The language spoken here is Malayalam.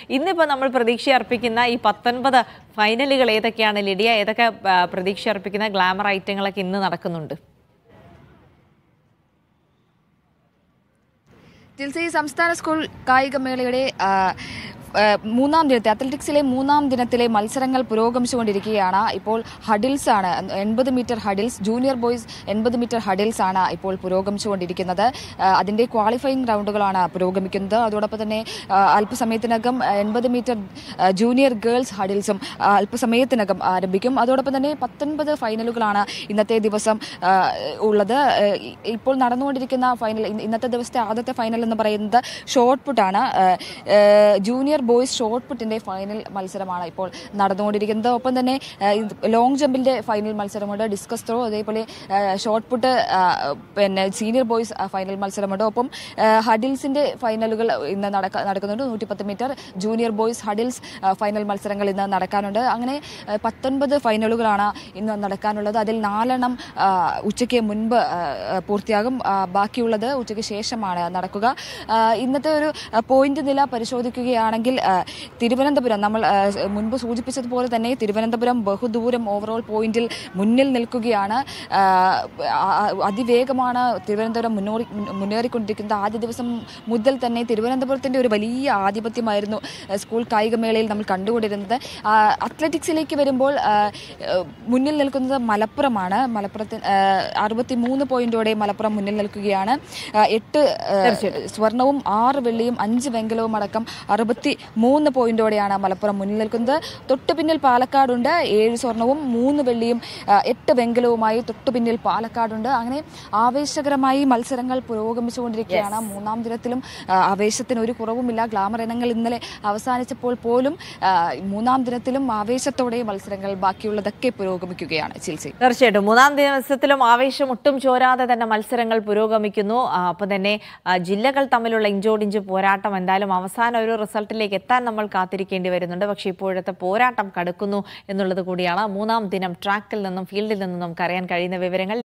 ഇന്നിപ്പോൾ നമ്മൾ പ്രതീക്ഷ അർപ്പിക്കുന്ന ഈ പത്തൊൻപത് ഫൈനലുകൾ ഏതൊക്കെയാണ് ലിഡിയ ഏതൊക്കെ ആ, പ്രതീക്ഷ അർപ്പിക്കുന്ന ഗ്ലാമർ ഐറ്റങ്ങളൊക്കെ ഇന്ന് നടക്കുന്നുണ്ട് ജിൽസി സംസ്ഥാന സ്കൂൾ കായികമേളയുടെ ആ, ആ, മൂന്നാം ദിനത്തെ അത്ലറ്റിക്സിലെ മൂന്നാം ദിനത്തിലെ മത്സരങ്ങൾ പുരോഗമിച്ചുകൊണ്ടിരിക്കുകയാണ് ഇപ്പോൾ ഹഡിൽസ് ആണ് എൺപത് മീറ്റർ ഹഡിൽസ് ജൂനിയർ ബോയ്സ് എൺപത് മീറ്റർ ഹഡിൽസ് ആണ് ഇപ്പോൾ പുരോഗമിച്ചുകൊണ്ടിരിക്കുന്നത് ആ, അതിന്റെ ക്വാളിഫയിങ് റൗണ്ടുകളാണ് പുരോഗമിക്കുന്നത് അതോടൊപ്പം തന്നെ ആ, അല്പസമയത്തിനകം എൺപത് മീറ്റർ ആ, ജൂനിയർ ഗേൾസ് ഹഡിൽസും ആ, അല്പസമയത്തിനകം ആരംഭിക്കും അതോടൊപ്പം തന്നെ പത്തൊൻപത് ഫൈനലുകളാണ് ഇന്നത്തെ ദിവസം ആ, ഉള്ളത് ആ, ഇ- ഇപ്പോൾ നടന്നുകൊണ്ടിരിക്കുന്ന ഫൈനൽ ഇന്ന- ഇന്നത്തെ ദിവസത്തെ ആദ്യത്തെ ഫൈനൽ എന്ന് പറയുന്നത് ഷോർട്ട് പുട്ടാണ് ആ, ആ, ജൂനിയർ ബോയ്സ് ഷോർട്ട് പുട്ടിന്റെ ഫൈനൽ മത്സരമാണ് ഇപ്പോൾ നടന്നുകൊണ്ടിരിക്കുന്നത് ഒപ്പം തന്നെ ആ, ഇത് ലോങ് ജമ്പിന്റെ ഫൈനൽ മത്സരമുണ്ട് ഡിസ്കസ് ത്രോ അതേപോലെ ആ, ഷോർട്ട് പുട്ട് ആ, പിന്നെ സീനിയർ ബോയ്സ് ആ, ഫൈനൽ മത്സരമുണ്ട് ഒപ്പം ആ, ഹഡിൽസിന്റെ ഫൈനലുകൾ ഇന്ന് നടക്ക- നടക്കുന്നുണ്ട് നൂറ്റിപ്പത്ത് മീറ്റർ ജൂനിയർ ബോയ്സ് ഹഡിൽസ് ആ, ഫൈനൽ മത്സരങ്ങൾ ഇന്ന് നടക്കാനുണ്ട് അങ്ങനെ ആ, പത്തൊൻപത് ഫൈനലുകളാണ് ഇന്ന് നടക്കാനുള്ളത് അതിൽ നാലെണ്ണം ആ, ഉച്ചയ്ക്ക് മുൻപ് ആ, ആ, പൂർത്തിയാകും ആ, ബാക്കിയുള്ളത് ഉച്ചയ്ക്ക് ശേഷമാണ് നടക്കുക ആ, ഇന്നത്തെ ഒരു ആ, പോയിന്റ് നില പരിശോധിക്കുകയാണെങ്കിൽ ആ, തിരുവനന്തപുരം നമ്മൾ ആ, മുൻപ് സൂചിപ്പിച്ചതുപോലെ തന്നെ തിരുവനന്തപുരം ബഹുദൂരം ഓവറോൾ പോയിന്റിൽ മുന്നിൽ നിൽക്കുകയാണ് ആ, ആ, അതിവേഗമാണ് തിരുവനന്തപുരം മുന്നോറി മുന്നേറിക്കൊണ്ടിരിക്കുന്നത് ആദ്യ ദിവസം മുതൽ തന്നെ തിരുവനന്തപുരത്തിന്റെ ഒരു വലിയ ആധിപത്യമായിരുന്നു ആ, സ്കൂൾ കായികമേളയിൽ നമ്മൾ കണ്ടുകൊണ്ടിരുന്നത് ആ, അത്ലറ്റിക്സിലേക്ക് വരുമ്പോൾ ആ, ആ, മുന്നിൽ നിൽക്കുന്നത് മലപ്പുറമാണ് മലപ്പുറത്തിന് അറുപത്തി മൂന്ന് പോയിന്റോടെ മലപ്പുറം മുന്നിൽ നിൽക്കുകയാണ് ആ, എട്ട് ആ, സ്വർണവും ആറ് വെള്ളിയും അഞ്ച് വെങ്കലവും അടക്കം അറുപത്തി മൂന്ന് പോയിന്റോടെയാണ് മലപ്പുറം മുന്നിൽ നിൽക്കുന്നത് തൊട്ടു പിന്നിൽ പാലക്കാടുണ്ട് ഏഴ് സ്വർണവും മൂന്ന് വെള്ളിയും ആ, എട്ട് വെങ്കലവുമായി തൊട്ടു പിന്നിൽ പാലക്കാടുണ്ട് അങ്ങനെ ആവേശകരമായി മത്സരങ്ങൾ പുരോഗമിച്ചുകൊണ്ടിരിക്കുകയാണ് മൂന്നാം ദിനത്തിലും ആ, ആവേശത്തിന് ഒരു കുറവുമില്ല ഗ്ലാമർ ഇനങ്ങൾ ഇന്നലെ അവസാനിച്ചപ്പോൾ പോലും ആ, മൂന്നാം ദിനത്തിലും ആവേശത്തോടെ മത്സരങ്ങൾ ബാക്കിയുള്ളതൊക്കെ പുരോഗമിക്കുകയാണ് ചിൽസി തീർച്ചയായിട്ടും മൂന്നാം ദിവസത്തിലും ആവേശം ഒട്ടും ചോരാതെ തന്നെ മത്സരങ്ങൾ പുരോഗമിക്കുന്നു ആ, ഒപ്പം തന്നെ ആ, ജില്ലകൾ തമ്മിലുള്ള ഇഞ്ചോടിഞ്ച് പോരാട്ടം എന്തായാലും അവസാന ഒരു റിസൾട്ടിലേക്ക് എത്താൻ നമ്മൾ കാത്തിരിക്കേണ്ടി വരുന്നുണ്ട് പക്ഷേ ഇപ്പോഴത്തെ പോരാട്ടം കടുക്കുന്നു എന്നുള്ളത് കൂടിയാണ് മൂന്നാം ദിനം ട്രാക്കിൽ നിന്നും ഫീൽഡിൽ നിന്നും നമുക്ക് അറിയാൻ കഴിയുന്ന വിവരങ്ങൾ